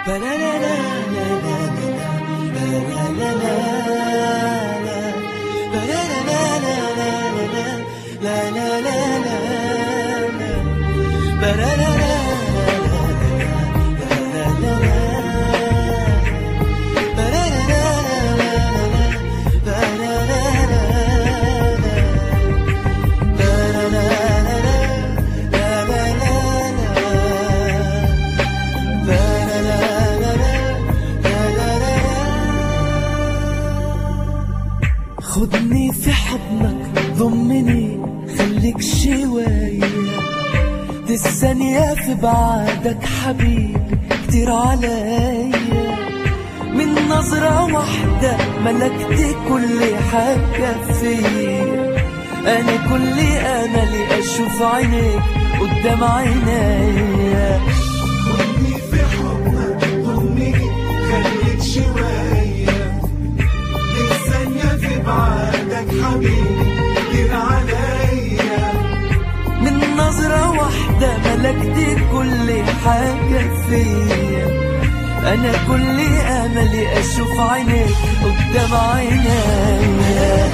خدني في حضنك ضمني خليك شوية دي الثانية في بعدك حبيبي كتير عليا من نظرة واحدة ملكت كل حاجة فيا أنا كل أملي أشوف عينيك قدام عينيا خدني في حضنك ضمني خليك شوية دي الثانية في بعدك حبيبي كتير عليا من نظرة واحدة ملكت كل حاجة فيا أنا كل أملي أشوف عينيك قدام عينيا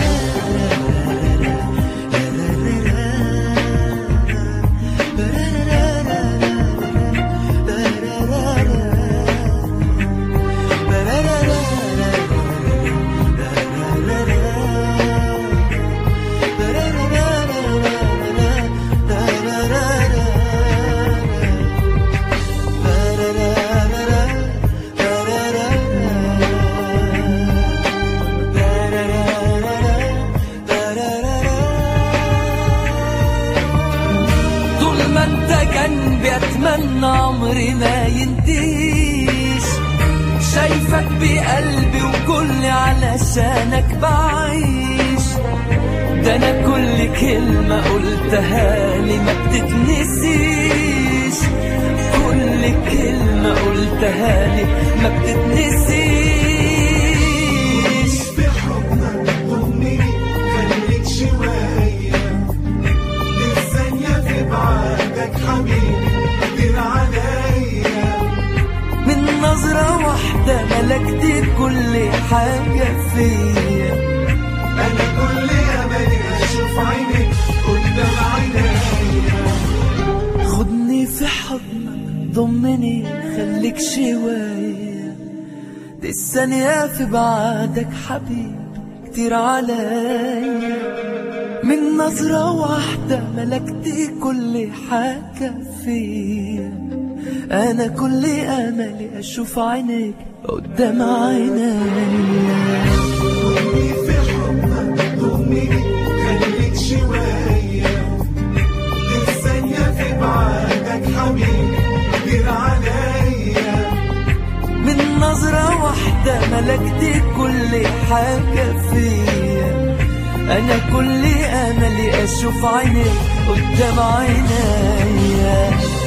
طول ما انت جنبي اتمنى عمري ما ينتهيش شايفك بقلبي وكل علشانك بعيش ده انا كل كلمة قلتها لي ما بتتنسيش كل كلمة قلتها لي ما بتتنسيش في حضنك ضمني خليك شوية دي الثانية في بعدك حبيبي كتير عليا من نظرة واحدة ملكت كل حاجة فيا أنا كل أملي أشوف عينيك قدام عينيا خدني في حضنك ضمني خليك شوية دي الثانية في بعدك حبيب كتير عليا من نظرة واحدة ملكت كل حاجة فيا أنا كل أملي أشوف عينيك قدام عينيا خدني في حضنك ضمني خليك شوية دي الثانية في بعدك حبيبي كتير عليا من نظرة واحدة ملكت كل حاجة فيا أنا كل أملي أشوف عينيك قدام عينيا